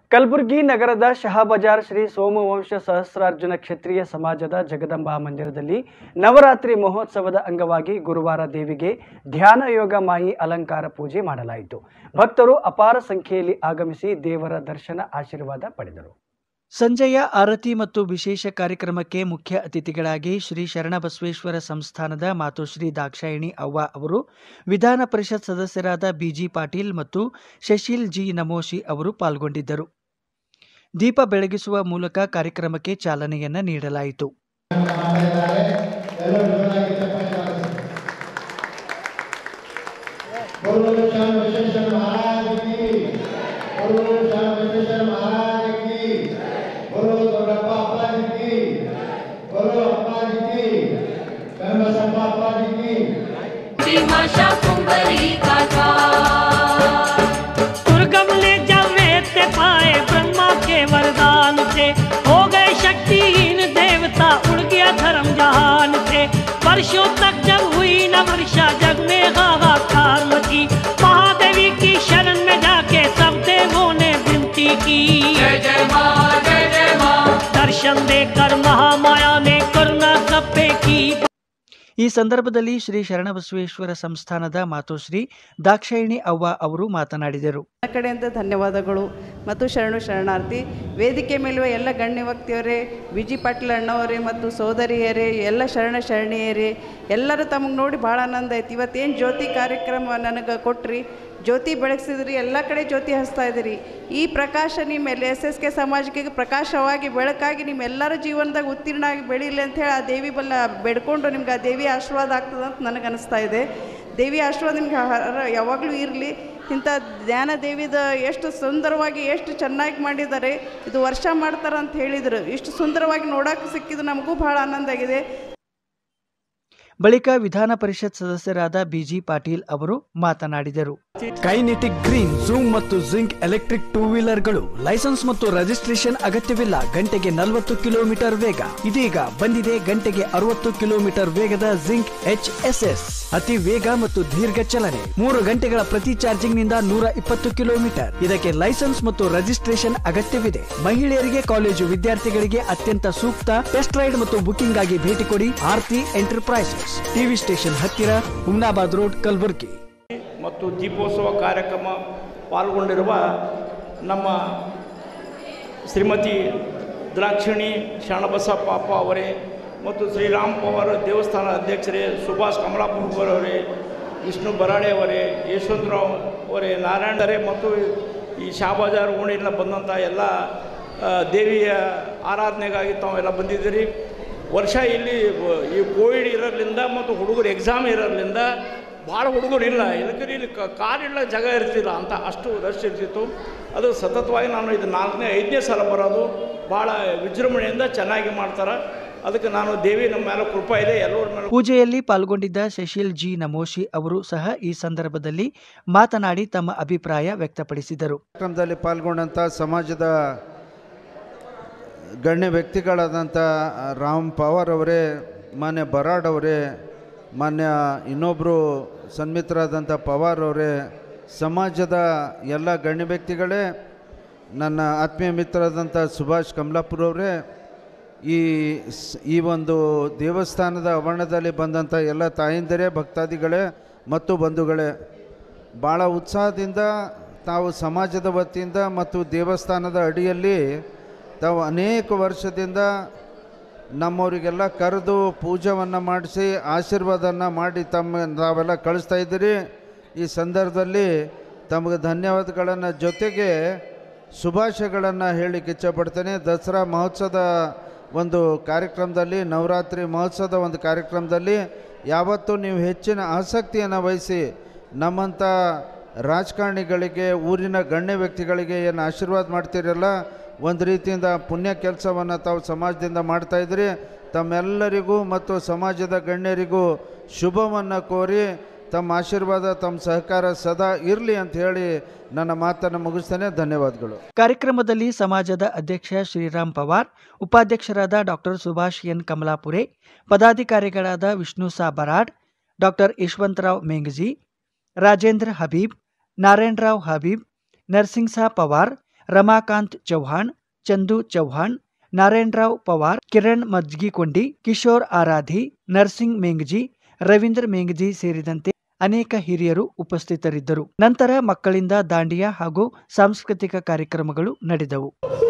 ಕಲಬುರಗಿ ನಗರದ ಶಹಾಬಜಾರ್ ಶ್ರೀ ಸೋಮವಂಶ ಸಹಸ್ರಾರ್ಜುನ ಕ್ಷತ್ರಿಯ ಸಮಾಜದ ಜಗದಂಬಾ ಮಂದಿರದಲ್ಲಿ ನವರಾತ್ರಿ ಮಹೋತ್ಸವದ ಅಂಗವಾಗಿ ಗುರುವಾರ ದೇವಿಗೆ ಧ್ಯಾನ ಯೋಗ ಮಾಯಿ ಅಲಂಕಾರ ಪೂಜೆ ಮಾಡಲಾಯಿತು ಭಕ್ತರು ಅಪಾರ ಸಂಖ್ಯೆಯಲ್ಲಿ ಆಗಮಿಸಿ ದೇವರ ದರ್ಶನ ಆಶೀರ್ವಾದ ಪಡೆದರು ಸಂಜೆಯ ಆರತಿ ಮತ್ತು ವಿಶೇಷ ಕಾರ್ಯಕ್ರಮಕ್ಕೆ ಮುಖ್ಯ ಅತಿಥಿಗಳಾಗಿ ಶ್ರೀ ಶರಣಬಸವೇಶ್ವರ ಸಂಸ್ಥಾನದ ಮಾತೋಶ್ರೀ ದಾಕ್ಷಾಯಿಣಿ ಅವ್ವ ಅವರು ವಿಧಾನ ಪರಿಷತ್ ಸದಸ್ಯರಾದ ಬಿಜಿ ಪಾಟೀಲ್ ಮತ್ತು ಶಶೀಲ್ ಜಿ ನಮೋಶಿ ಅವರು ಪಾಲ್ಗೊಂಡಿದ್ದರು ದೀಪ ಬೆಳಗಿಸುವ ಮೂಲಕ ಕಾರ್ಯಕ್ರಮಕ್ಕೆ ಚಾಲನೆಯನ್ನ ನೀಡಲಾಯಿತು बोलो श्याम विश्वेश्वर महाराज की बोलो श्याम विश्वेश्वर महाराज की बोलो गौरप्पा अप्पा जी की बोलो अप्पा जी की गणबसप्पा अप्पा जी की भाषा कुंभरी काका दुर्गम ने जब वेद पाए ब्रह्मा के वरदान थे हो गए शक्तिहीन देवता उड़ गया धर्म जहान थे वर्षों तक जब हुई न वर्षा जग में हाहाकार मची महादेवी की शरण में जाके सब देवों ने विनती की जय जय माँ जय जय माँ दर्शन देकर महामाया ने करुणा सब पे की ಈ ಸಂದರ್ಭದಲ್ಲಿ ಶ್ರೀ ಶರಣಬಸವೇಶ್ವರ ಸಂಸ್ಥಾನದ ಮಾತೋಶ್ರೀ ದಾಕ್ಷಾಯಿಣಿ ಅವ್ವ ಅವರು ಮಾತನಾಡಿದರು ನನ್ನ ಕಡೆಯಿಂದ ಧನ್ಯವಾದಗಳು ಮತ್ತು ಶರಣು ಶರಣಾರ್ಥಿ ವೇದಿಕೆ ಮೇಲುವ ಎಲ್ಲ ಗಣ್ಯ ವ್ಯಕ್ತಿಯವರೇ ವಿಜಿ ಪಾಟೀಲ್ ಅಣ್ಣವರೇ ಮತ್ತು ಸೋದರಿಯರೇ ಎಲ್ಲ ಶರಣ ಶರಣಿಯರೇ ಎಲ್ಲರೂ ತಮಗೆ ನೋಡಿ ಭಾಳ ಆನಂದ ಆಯ್ತು ಇವತ್ತೇನು ಜ್ಯೋತಿ ಕಾರ್ಯಕ್ರಮ ನನಗೆ ಕೊಟ್ರಿ ಜ್ಯೋತಿ ಬೆಳಗ್ಸಿದ್ರಿ ಎಲ್ಲ ಕಡೆ ಜ್ಯೋತಿ ಹಚ್ತಾ ಇದ್ದೀರಿ ಈ ಪ್ರಕಾಶ ನಿಮ್ಮ ಎಲ್ ಎಸ್ ಎಸ್ ಕೆ ಸಮಾಜಕ್ಕೆ ಪ್ರಕಾಶವಾಗಿ ಬೆಳಕಾಗಿ ನಿಮ್ಮೆಲ್ಲರ ಜೀವನದಾಗ ಉತ್ತೀರ್ಣ ಆಗಿ ಬೆಳೀಲಿ ಅಂಥೇಳಿ ಆ ದೇವಿ ಬಲ್ಲ ಬೇಡ್ಕೊಂಡು ನಿಮ್ಗೆ ಆ ದೇವಿ ಆಶೀರ್ವಾದ ಆಗ್ತದೆ ಅಂತ ನನಗೆ ಅನಿಸ್ತಾ ಇದೆ ದೇವಿ ಆಶೀರ್ವಾದ ನಿಮ್ಗೆ ಹರ- ಯಾವಾಗಲೂ ಇರಲಿ ಇಂಥ ಧ್ಯಾನ ದೇವಿದ ಎಷ್ಟು ಸುಂದರವಾಗಿ ಎಷ್ಟು ಚೆನ್ನಾಗಿ ಮಾಡಿದ್ದಾರೆ ಇದು ವರ್ಷ ಮಾಡ್ತಾರೆ ಅಂತ ಹೇಳಿದರು ಇಷ್ಟು ಸುಂದರವಾಗಿ ನೋಡೋಕೆ ಸಿಕ್ಕಿದ್ದು ನಮಗೂ ಭಾಳ ಆನಂದ ಆಗಿದೆ ಬಳಿಕ ವಿಧಾನ ಪರಿಷತ್ ಸದಸ್ಯರಾದ ಬಿಜಿ ಪಾಟೀಲ್ ಅವರು ಮಾತನಾಡಿದರು ಕೈನೆಟಿಕ್ ಗ್ರೀನ್ ಝೂಮ್ ಮತ್ತು ಜಿಂಕ್ ಎಲೆಕ್ಟ್ರಿಕ್ ಟೂ ವೀಲರ್ಗಳು ಲೈಸೆನ್ಸ್ ಮತ್ತು ರಿಜಿಸ್ಟ್ರೇಷನ್ ಅಗತ್ಯವಿಲ್ಲ ಗಂಟೆಗೆ ನಲವತ್ತು ಕಿಲೋಮೀಟರ್ ವೇಗ ಇದೀಗ ಬಂದಿದೆ ಗಂಟೆಗೆ ಅರವತ್ತು ಕಿಲೋಮೀಟರ್ ವೇಗದ ಜಿಂಕ್ ಎಚ್ ಎಸ್ ಎಸ್ ಅತಿ ವೇಗ ಮತ್ತು ದೀರ್ಘ ಚಲನೆ ಮೂರು ಗಂಟೆಗಳ ಪ್ರತಿ ಚಾರ್ಜಿಂಗ್ ನಿಂದ ನೂರ ಇಪ್ಪತ್ತು ಕಿಲೋಮೀಟರ್ ಇದಕ್ಕೆ ಲೈಸೆನ್ಸ್ ಮತ್ತು ರಿಜಿಸ್ಟ್ರೇಷನ್ ಅಗತ್ಯವಿದೆ ಮಹಿಳೆಯರಿಗೆ ಕಾಲೇಜು ವಿದ್ಯಾರ್ಥಿಗಳಿಗೆ ಅತ್ಯಂತ ಸೂಕ್ತ ಟೆಸ್ಟ್ ರೈಡ್ ಮತ್ತು ಬುಕಿಂಗ್ ಆಗಿ ಭೇಟಿ ಕೊಡಿ ಆರ್ತಿ ಎಂಟರ್ಪ್ರೈಸಸ್ ಟಿವಿ ಸ್ಟೇಷನ್ ಹತ್ತಿರ ಹುಮ್ನಾಬಾದ್ ರೋಡ್ ಕಲಬುರಗಿ ಮತ್ತು ದೀಪೋತ್ಸವ ಕಾರ್ಯಕ್ರಮ ಪಾಲ್ಗೊಂಡಿರುವ ನಮ್ಮ ಶ್ರೀಮತಿ ದ್ರಾಕ್ಷಿಣಿ ಶರಣಬಸಪ್ಪ ಅಪ್ಪ ಅವರೇ ಮತ್ತು ಶ್ರೀರಾಮ್ ಪವಾರ್ ದೇವಸ್ಥಾನ ಅಧ್ಯಕ್ಷರೇ ಸುಭಾಷ್ ಕಮಲಾಪುರ್ ಅವರೇ ವಿಷ್ಣು ಬರಾಡೆ ಅವರೇ ಯಶವಂತರಾವ್ ಅವರೇ ನಾರಾಯಣರೇ ಮತ್ತು ಈ ಶಾಬಾಜಾರ್ ಓಣಿಯಿಂದ ಬಂದಂಥ ಎಲ್ಲ ಆ, ದೇವಿಯ ಆರಾಧನೆಗಾಗಿ ತಾವೆಲ್ಲ ಬಂದಿದ್ದೀರಿ ವರ್ಷ ಇಲ್ಲಿ ವ- ಈ ಕೋವಿಡ್ ಇರೋದ್ರಿಂದ ಮತ್ತು ಹುಡುಗರು ಎಕ್ಸಾಮ್ ಇರೋದ್ರಿಂದ ಭಾಳ ಹುಡುಗರು ಇಲ್ಲ ಇದಕ್ಕೆ ಇಲ್ಲಿ ಕ- ಕಾರಿಲ್ಲ ಜಾಗ ಇರ್ತಿಲ್ಲ ಅಂತ ಅಷ್ಟು ರಶ್ ಇರ್ತಿತ್ತು ಅದು ಸತತವಾಗಿ ನಾನು ಇದು ನಾಲ್ಕನೇ ಐದನೇ ಸಲ ಬರೋದು ಭಾಳ ವಿಜೃಂಭಣೆಯಿಂದ ಚೆನ್ನಾಗಿ ಮಾಡ್ತಾರೆ ಅದಕ್ಕೆ ನಾನು ದೇವಿ ನಮ್ಮ ಮೇಲೆ ಕೃಪಾ ಇದೆ ಎಲ್ಲರ ಮೇಲೆ ಪೂಜೆಯಲ್ಲಿ ಪಾಲ್ಗೊಂಡಿದ್ದ ಶಶೀಲ್ ಜಿ ನಮೋಶಿ ಅವರು ಸಹ ಈ ಸಂದರ್ಭದಲ್ಲಿ ಮಾತನಾಡಿ ತಮ್ಮ ಅಭಿಪ್ರಾಯ ವ್ಯಕ್ತಪಡಿಸಿದರು ಕಾರ್ಯಕ್ರಮದಲ್ಲಿ ಪಾಲ್ಗೊಂಡಂಥ ಸಮಾಜದ ಗಣ್ಯ ವ್ಯಕ್ತಿಗಳಾದಂಥ ರಾಮ್ ಪವಾರ್ ಅವರೇ ಮಾನ್ಯ ಬರಾಡ್ ಅವರೇ ಮಾನ್ಯ ಇನ್ನೊಬ್ಬರು ಸನ್ಮಿತರಾದಂಥ ಪವಾರ್ ಅವರೇ ಸಮಾಜದ ಎಲ್ಲ ಗಣ್ಯ ವ್ಯಕ್ತಿಗಳೇ ನನ್ನ ಆತ್ಮೀಯ ಮಿತ್ರರಾದಂಥ ಸುಭಾಷ್ ಕಮಲಾಪುರ ಅವರೇ ಈ ಸ್- ಈ ಒಂದು ದೇವಸ್ಥಾನದ ಆವರಣದಲ್ಲಿ ಬಂದಂಥ ಎಲ್ಲ ತಾಯಂದಿರೇ ಭಕ್ತಾದಿಗಳೇ ಮತ್ತು ಬಂಧುಗಳೇ ಭಾಳ ಉತ್ಸಾಹದಿಂದ ತಾವು ಸಮಾಜದ ವತಿಯಿಂದ ಮತ್ತು ದೇವಸ್ಥಾನದ ಅಡಿಯಲ್ಲಿ ತಾವು ಅನೇಕ ವರ್ಷದಿಂದ ನಮ್ಮವರಿಗೆಲ್ಲ ಕರೆದು ಪೂಜೆಯನ್ನು ಮಾಡಿಸಿ ಆಶೀರ್ವಾದನ ಮಾಡಿ ತಮ್ಮ ತಾವೆಲ್ಲ ಕಳಿಸ್ತಾ ಇದ್ದೀರಿ ಈ ಸಂದರ್ಭದಲ್ಲಿ ತಮಗೆ ಧನ್ಯವಾದಗಳನ್ನು ಜೊತೆಗೆ ಶುಭಾಶಯಗಳನ್ನು ಹೇಳಲಿಕ್ಕೆ ಇಚ್ಛಪಡ್ತೇನೆ ದಸರಾ ಮಹೋತ್ಸವದ ಒಂದು ಕಾರ್ಯಕ್ರಮದಲ್ಲಿ ನವರಾತ್ರಿ ಮಹೋತ್ಸವದ ಒಂದು ಕಾರ್ಯಕ್ರಮದಲ್ಲಿ ಯಾವತ್ತೂ ನೀವು ಹೆಚ್ಚಿನ ಆಸಕ್ತಿಯನ್ನು ವಹಿಸಿ ನಮ್ಮಂಥ ರಾಜಕಾರಣಿಗಳಿಗೆ ಊರಿನ ಗಣ್ಯ ವ್ಯಕ್ತಿಗಳಿಗೆ ಏನು ಆಶೀರ್ವಾದ ಮಾಡ್ತೀರಲ್ಲ ಒಂದು ರೀತಿಯಿಂದ ಪುಣ್ಯ ಕೆಲಸವನ್ನು ತಾವು ಸಮಾಜದಿಂದ ಮಾಡ್ತಾಯಿದ್ರಿ ತಮ್ಮೆಲ್ಲರಿಗೂ ಮತ್ತು ಸಮಾಜದ ಗಣ್ಯರಿಗೂ ಶುಭವನ್ನು ಕೋರಿ ತಮ್ಮ ಆಶೀರ್ವಾದ ತಮ್ಮ ಸಹಕಾರ ಸದಾ ಇರಲಿ ಅಂತ ಹೇಳಿ ನನ್ನ ಮಾತನ್ನು ಮುಗಿಸ್ತೇನೆ ಧನ್ಯವಾದಗಳು ಕಾರ್ಯಕ್ರಮದಲ್ಲಿ ಸಮಾಜದ ಅಧ್ಯಕ್ಷ ಶ್ರೀರಾಮ್ ಪವಾರ್ ಉಪಾಧ್ಯಕ್ಷರಾದ ಡಾಕ್ಟರ್ ಸುಭಾಷ್ ಎನ್ ಕಮಲಾಪುರೆ ಪದಾಧಿಕಾರಿಗಳಾದ ವಿಷ್ಣು ಸಾ ಬರಾಡ್ ಡಾಕ್ಟರ್ ಯಶವಂತರಾವ್ ಮೇಂಗಜಿ ರಾಜೇಂದ್ರ ಹಬೀಬ್ ನಾರಾಯಣರಾವ್ ಹಬೀಬ್ ನರ್ಸಿಂಗ್ ಸಾ ಪವಾರ್ ರಮಾಕಾಂತ್ ಚೌಹಾಣ್ ಚಂದು ಚೌಹಾಣ್ ನಾರಾಯಣರಾವ್ ಪವಾರ್ ಕಿರಣ್ ಮಜ್ಗಿಕೊಂಡಿ ಕಿಶೋರ್ ಆರಾಧಿ ನರ್ಸಿಂಗ್ ಮೇಂಗ್ಜಿ ರವೀಂದ್ರ ಮೇಂಗ್ಜಿ ಸೇರಿದಂತೆ ಅನೇಕ ಹಿರಿಯರು ಉಪಸ್ಥಿತರಿದ್ದರು ನಂತರ ಮಕ್ಕಳಿಂದ ದಾಂಡಿಯಾ ಹಾಗೂ ಸಾಂಸ್ಕೃತಿಕ ಕಾರ್ಯಕ್ರಮಗಳು ನಡೆದವು